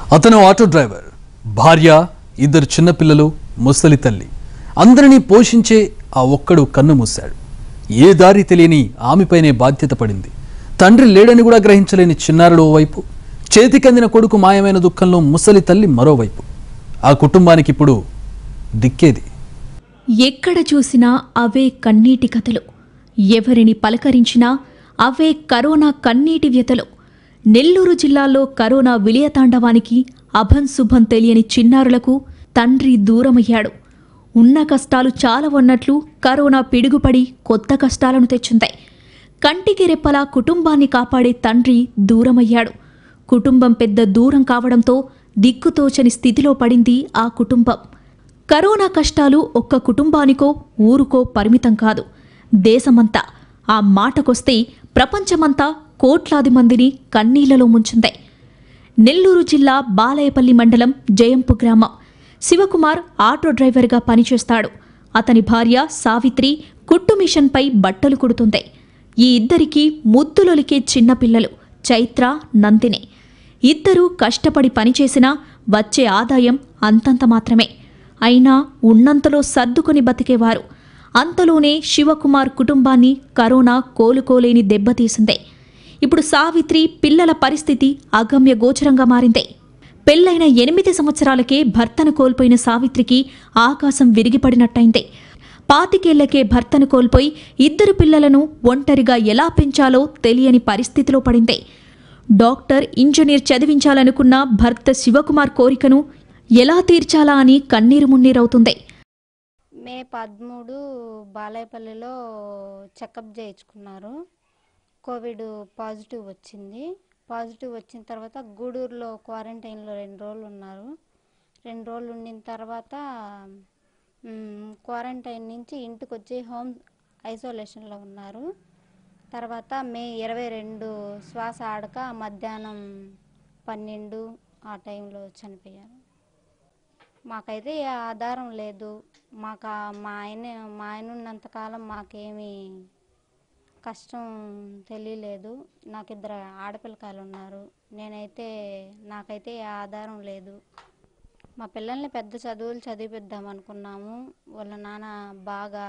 అతను auto driver భార్య ఇద్దరు చిన్నపిల్లలు ముసలి తల్లి అందరినీ పోషించే ఆ ఒక్కడు కన్ను మూశాడు ఏ దారి తెలియని ఆమెపైనే బాధ్యత పడింది తండ్రి లేడని కూడా గ్రహించలేని చిన్నారుడు ఓవైపు చేతికందిన కొడుకు మాయమైన దుఃఖంలో ముసలి తల్లి మరోవైపు ఆ కుటుంబానికి ఇప్పుడు దిక్కేది ఎక్కడ చూసినా అవే కన్నీటి కథలు ఎవరిని పలకరించినా అవే కరోనా కన్నీటి వ్యతలు నెల్లూరు జిల్లాలో కరోనా విలయతాండవానికి అభం శుభం తెలియని చిన్నారులకు తండ్రి దూరమయ్యాడు ఉన్న కష్టాలు చాలా ఉన్నట్లు కరోనా పిడుగుపడి కొత్త కష్టాలను తెచ్చింది కంటికి రెప్పలా కుటుంబాన్ని కాపాడే తండ్రి దూరమయ్యాడు కుటుంబం పెద్ద దూరం కావడంతో దిక్కుతోచని స్థితిలో పడింది ఆ కుటుంబం కరోనా కష్టాలు ఒక్క కుటుంబానికో ఊరుకో పరిమితం కాదు దేశమంతా ఆ మాటకొస్తే ప్రపంచమంతా కోట్లాది మందిని కన్నీళ్లలో ముంచుంది నెల్లూరు జిల్లా బాలయపల్లి మండలం జయంపు గ్రామం శివకుమార్ ఆటో డ్రైవర్గా పనిచేస్తాడు అతని భార్య సావిత్రి కుట్టు మిషన్పై బట్టలు కుడుతుంది ఈ ఇద్దరికీ ముద్దులొలికే చిన్నపిల్లలు చైత్ర నందిని ఇద్దరూ కష్టపడి పనిచేసినా వచ్చే ఆదాయం అంతంత మాత్రమే అయినా ఉన్నంతలో సర్దుకొని బతికేవారు అంతలోనే శివకుమార్ కుటుంబాన్ని కరోనా కోలుకోలేని దెబ్బతీసిందే ఇప్పుడు సావిత్రి పిల్లల పరిస్థితి అగమ్య గోచరంగా మారింది పెళ్లైన ఎనిమిది సంవత్సరాలకే భర్తను కోల్పోయిన సావిత్రికి ఆకాశం విరిగిపడినట్టయింది పాతికేళ్లకే భర్తను కోల్పోయి ఇద్దరు పిల్లలను ఒంటరిగా ఎలా పెంచాలో తెలియని పరిస్థితిలో పడింది డాక్టర్ ఇంజనీర్ చదివించాలనుకున్న భర్త శివకుమార్ కోరికను ఎలా తీర్చాలా అని కన్నీరు మున్నీరవుతుంది మే పదమూడు బాలాయపల్లిలో చెకప్ చేయించుకున్నారు కోవిడ్ పాజిటివ్ వచ్చింది పాజిటివ్ వచ్చిన తర్వాత గూడూరులో క్వారంటైన్లో రెండు రోజులు ఉన్నారు రెండు రోజులు ఉండిన తర్వాత మ్, క్వారంటైన్ నుంచి ఇంటికి వచ్చి హోమ్ ఐసోలేషన్లో ఉన్నారు తర్వాత మే ఇరవై రెండు శ్వాస ఆడక మధ్యాహ్నం పన్నెండు ఆ టైంలో చనిపోయారు మాకైతే ఏ ఆధారం లేదు మాకు ఆ- మా ఆయన మా ఆయన ఉన్నంతకాలం మాకేమీ కష్టం తెలియలేదు నాకు ఇద్దరు ఆడపిల్లకాయలు ఉన్నారు నేనైతే నాకైతే ఏ ఆధారం లేదు మా పిల్లల్ని పెద్ద చదువులు చదివిద్దాం అనుకున్నాము వాళ్ళ నాన్న బాగా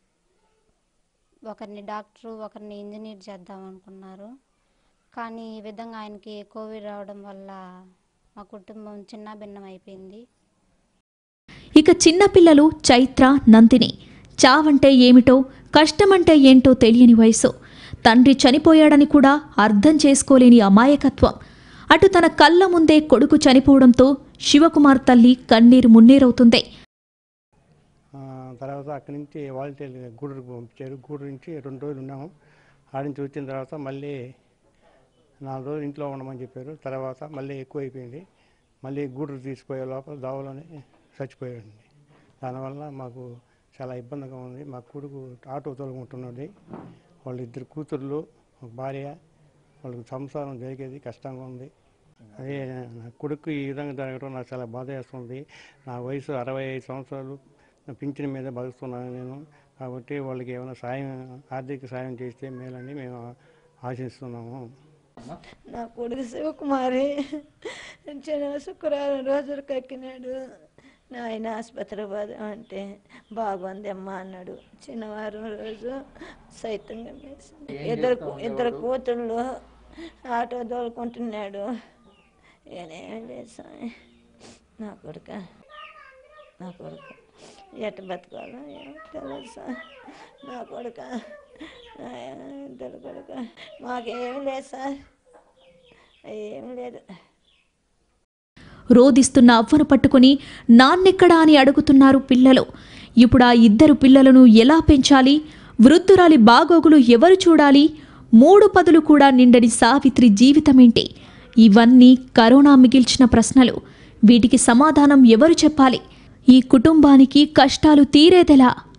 ఒకరిని డాక్టరు ఒకరిని ఇంజనీర్ చేద్దాం అనుకున్నారు కానీ ఈ విధంగా ఆయనకి కోవిడ్ రావడం వల్ల మా కుటుంబం చిన్న భిన్నం అయిపోయింది ఇక చిన్నపిల్లలు చైత్ర నందిని చావంటే ఏమిటో కష్టమంటే ఏంటో తెలియని వయసు తండ్రి చనిపోయాడని కూడా అర్థం చేసుకోలేని అమాయకత్వం అటు తన కళ్ళ ముందే కొడుకు చనిపోవడంతో శివకుమార్ తల్లి కన్నీరు మున్నీరవుతుంది ఆ, తర్వాత అక్కడి నుంచి వాలంటీర్ గూడూరుకు పంపించారు గూడూరు నుంచి రెండు రోజులు ఉన్నాము ఆడ నుంచి వచ్చిన తర్వాత మళ్ళీ నాలుగు రోజులు ఇంట్లో ఉండమని చెప్పారు తర్వాత మళ్ళీ ఎక్కువ అయిపోయింది మళ్ళీ గూడూరు తీసుకుపోయే లోపల దావలోనే చచ్చిపోయాడు దానివల్ల మాకు చాలా ఇబ్బందిగా ఉంది మా కొడుకు ఆటో తొలగుంటున్నది వాళ్ళ ఇద్దరు కూతుర్లు ఒక భార్య వాళ్ళకి సంసారం జరిగేది కష్టంగా ఉంది అదే నా కొడుకు ఈ విధంగా జరగడం నాకు చాలా బాధ వేస్తుంది నా వయసు అరవై ఐదు సంవత్సరాలు నా పింఛన్ మీద బతుకుతున్నాను నేను కాబట్టి వాళ్ళకి ఏమైనా సాయం ఆర్థిక సాయం చేస్తే మేలని మేము ఆశిస్తున్నాము నా కొడుకు శివకుమారి చిన్న శుక్రవారం రోజులు కక్కినాడు ఆయన ఆసుపత్రి పోదాం అంటే బాగుంది అమ్మా అన్నాడు చిన్నవారం రోజు సైతంగా వేసింది ఇద్దరు కూ- ఇద్దరు కూతుళ్ళు ఆటో తోలుకుంటున్నాడు నేనేం లేదు స్వామి నా కొడుక నా కొడుకు ఎట్ట బతకాలో ఏమో తెలియదు సార్ నా కొడుక నా ఇద్దరు కొడుక మాకేం లేదు సార్ ఏం లేదు రోదిస్తున్న అవ్వను పట్టుకుని నాన్నెక్కడా అని అడుగుతున్నారు పిల్లలు ఇప్పుడు ఆ ఇద్దరు పిల్లలను ఎలా పెంచాలి వృద్ధురాలి బాగోగులు ఎవరు చూడాలి మూడు పదులు కూడా నిండని సావిత్రి జీవితమేంటి ఇవన్నీ కరోనా మిగిల్చిన ప్రశ్నలు వీటికి సమాధానం ఎవరు చెప్పాలి ఈ కుటుంబానికి కష్టాలు తీరేదెలా